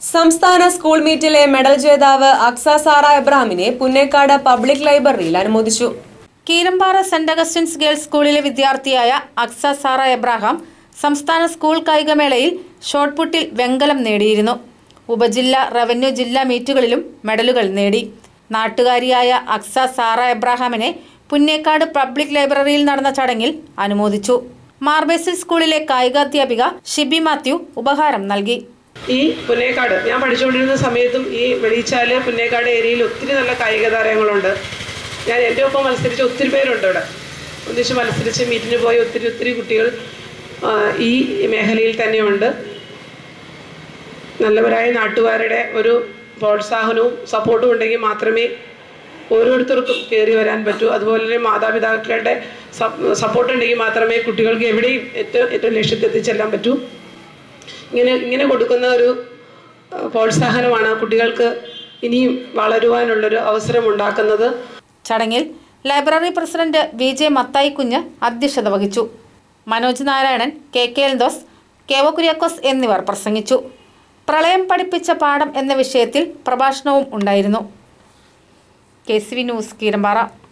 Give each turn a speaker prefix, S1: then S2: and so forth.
S1: സംസ്ഥാന സ്കൂൾ മീറ്റിലെ മെഡൽ ജേതാവ് അക്സ സാറ എബ്രാഹിമിനെ പുന്നേക്കാട് പബ്ലിക് ലൈബ്രറിയിൽ അനുമോദിച്ചു
S2: കീരമ്പാറ സെന്റ് അഗസ്റ്റിൻസ് ഗേൾസ് സ്കൂളിലെ വിദ്യാർത്ഥിയായ അക്സ സാറ എബ്രാഹാം സംസ്ഥാന സ്കൂൾ കായികമേളയിൽ ഷോട്ട്പുട്ടിൽ വെങ്കലം നേടിയിരുന്നു ഉപജില്ല റവന്യൂ ജില്ലാ മീറ്റുകളിലും മെഡലുകൾ നേടി നാട്ടുകാരിയായ അക്സ സാറ എബ്രാഹാമിനെ പുന്നേക്കാട് പബ്ലിക് ലൈബ്രറിയിൽ നടന്ന ചടങ്ങിൽ അനുമോദിച്ചു മാർബേസിൽ സ്കൂളിലെ കായികാധ്യാപിക ഷിബി മാത്യു ഉപഹാരം നൽകി
S3: ഈ പുന്നേക്കാട് ഞാൻ പഠിച്ചുകൊണ്ടിരുന്ന സമയത്തും ഈ വെളിച്ചാല് പുന്നേക്കാട് ഏരിയയിൽ ഒത്തിരി നല്ല കായിക താരങ്ങളുണ്ട് ഞാൻ എൻ്റെ ഒപ്പം മത്സരിച്ച ഒത്തിരി പേരുണ്ട് ഇവിടെ ഒന്നിച്ച് മത്സരിച്ച് മീറ്റിന് പോയ ഒത്തിരി ഒത്തിരി കുട്ടികൾ ആ, ഈ മേഖലയിൽ തന്നെയുണ്ട് നല്ലവരായ നാട്ടുകാരുടെ ഒരു പ്രോത്സാഹനവും സപ്പോർട്ടും ഉണ്ടെങ്കിൽ മാത്രമേ ഓരോരുത്തർക്കും കയറി വരാൻ പറ്റൂ അതുപോലെ തന്നെ മാതാപിതാക്കളുടെ സപ്പോർട്ട് ഉണ്ടെങ്കിൽ മാത്രമേ കുട്ടികൾക്ക് എവിടെയും ഏറ്റവും ഏറ്റവും ലക്ഷ്യത്തെത്തിച്ചെല്ലാൻ പറ്റൂ ഇങ്ങനെ ഇങ്ങനെ കൊടുക്കുന്ന ഒരു ആ, പ്രോത്സാഹനമാണ് കുട്ടികൾക്ക് ഇനിയും വളരുവാനുള്ളൊരു അവസരം ഉണ്ടാക്കുന്നത്
S2: ചടങ്ങിൽ library president V J Mathai Kunju അധ്യക്ഷത വഹിച്ചു Manoj Narayanan K K Eldhos K O Kuriakose എന്നിവർ പ്രസംഗിച്ചു പ്രളയം പഠിപ്പിച്ച പാഠം എന്ന വിഷയത്തിൽ പ്രഭാഷണവും ഉണ്ടായിരുന്നു K C V news Keerampara